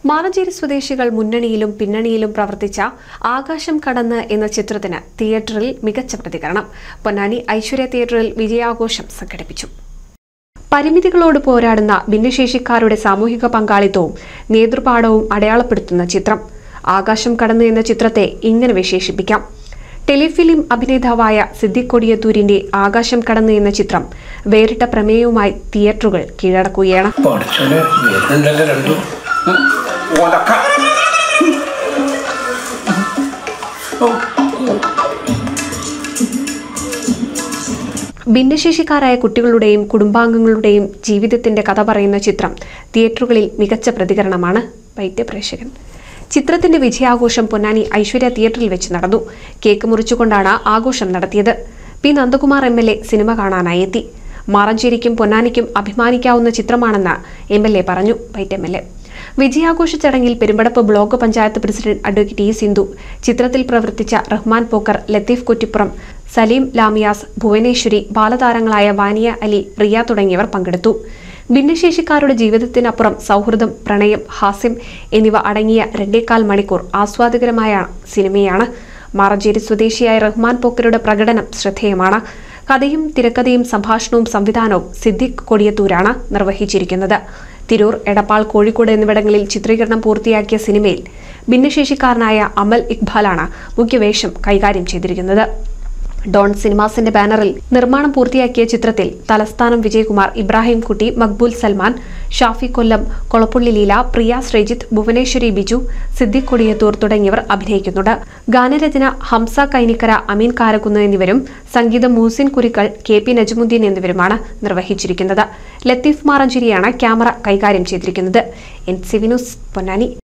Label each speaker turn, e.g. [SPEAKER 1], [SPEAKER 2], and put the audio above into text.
[SPEAKER 1] മാറഞ്ചേരി സ്വദേശികൾ മുന്നണിയിലും പിന്നണിയിലും പ്രവർത്തിച്ച ആകാശം കടന്ന് എന്ന ചിത്രത്തിന് തിയേറ്ററിൽ മികച്ച പ്രതികരണം പൊന്നാനി ഐശ്വര്യ തിയേറ്ററിൽ വിജയാഘോഷം സംഘടിപ്പിച്ചു പരിമിതികളോട് പോരാടുന്ന ഭിന്നശേഷിക്കാരുടെ സാമൂഹിക പങ്കാളിത്തവും നേതൃപാഠവും അടയാളപ്പെടുത്തുന്ന ചിത്രം ആകാശം കടന്ന് എന്ന ചിത്രത്തെ ഇങ്ങനെ വിശേഷിപ്പിക്കാം ടെലിഫിലിം അഭിനേതാവായ സിദ്ദിഖ് കൊടിയത്തൂരിന്റെ ആകാശം കടന്ന് എന്ന ചിത്രം വേറിട്ട പ്രമേയവുമായി തിയേറ്ററുകൾ കീഴടക്കുകയാണ്
[SPEAKER 2] പഠിച്ചോനെ വരുന്നുണ്ടല്ലോ രണ്ടും ഉം. ഒലക്ക. ഓ,
[SPEAKER 1] ഭിന്നശേഷിക്കാരായ കുട്ടികളുടെയും കുടുംബാംഗങ്ങളുടെയും ജീവിതത്തിന്റെ കഥ പറയുന്ന ചിത്രം തിയേറ്ററുകളിൽ മികച്ച പ്രതികരണമാണ് വൈദ്യ പ്രേക്ഷകൻ ചിത്രത്തിന്റെ വിജയാഘോഷം പൊന്നാനി ഐശ്വര്യ തിയേറ്ററിൽ വെച്ച് നടന്നു കേക്ക് മുറിച്ചുകൊണ്ടാണ് ആഘോഷം നടത്തിയത് P Nandakumar M L A cinema കാണാനായി എത്തി മാറഞ്ചേരിക്കും പൊന്നാനിക്കും അഭിമാനിക്കാവുന്ന ചിത്രമാണെന്ന് എം എൽ എ പറഞ്ഞു വൈറ്റ് എം എൽ എ വിജയാഘോഷ ചടങ്ങിൽ Perumpadappu block panchayat president advocate E Sindhu ചിത്രത്തിൽ പ്രവർത്തിച്ച റഹ്മാൻ പോക്കർ ലത്തീഫ് കുറ്റിപ്പുറം സലീം ലാമിയാസ് ഭുവനേശ്വരി ബാലതാരങ്ങളായ വാനിയ അലി റിയ തുടങ്ങിയവർ പങ്കെടുത്തു ഭിന്നശേഷിക്കാരുടെ ജീവിതത്തിനപ്പുറം സൗഹൃദം പ്രണയം ഹാസ്യം എന്നിവ അടങ്ങിയ രണ്ടേകാൽ മണിക്കൂർ ആസ്വാദികരമായ സിനിമയാണ് മാറഞ്ചേരി സ്വദേശിയായ റഹ്മാൻ പോക്കരുടെ പ്രകടനം ശ്രദ്ധേയമാണ് കഥയും തിരക്കഥയും സംഭാഷണവും സംവിധാനവും സിദ്ദിഖ് കൊടിയത്തൂരാണ് നിർവഹിച്ചിരിക്കുന്നത് തിരൂർ എടപ്പാൾ കോഴിക്കോട് എന്നിവിടങ്ങളിൽ ചിത്രീകരണം പൂർത്തിയാക്കിയ സിനിമയിൽ ഭിന്നശേഷിക്കാരനായ അമൽ ഇക്ബാലാണ് മുഖ്യവേഷം കൈകാര്യം ചെയ്തിരിക്കുന്നത് ഡോൺ സിനിമാസിന്റെ ബാനറിൽ നിർമ്മാണം പൂർത്തിയാക്കിയ ചിത്രത്തിൽ തലസ്ഥാനം വിജയകുമാർ ഇബ്രാഹിം കുട്ടി മക്ബൂൽ സൽമാൻ ഷാഫി കൊല്ലം കൊളപ്പുള്ളി ലീല പ്രിയ ശ്രീജിത്ത് ഭുവനേശ്വരി ബിജു സിദ്ദിഖ് കൊടിയത്തൂർ തുടങ്ങിയവർ അഭിനയിക്കുന്നുണ്ട് ഗാനരചന ഹംസ കൈനിക്കര അമീൻ കാരക്കുന്ന് എന്നിവരും സംഗീതം മൂസിൻ കുരിക്കൾ കെ പി നജമുദ്ദീൻ എന്നിവരുമാണ് നിർവഹിച്ചിരിക്കുന്നത് ലത്തീഫ് മാറഞ്ചേരിയാണ് ക്യാമറ കൈകാര്യം ചെയ്തിരിക്കുന്നത് N C V news Ponnani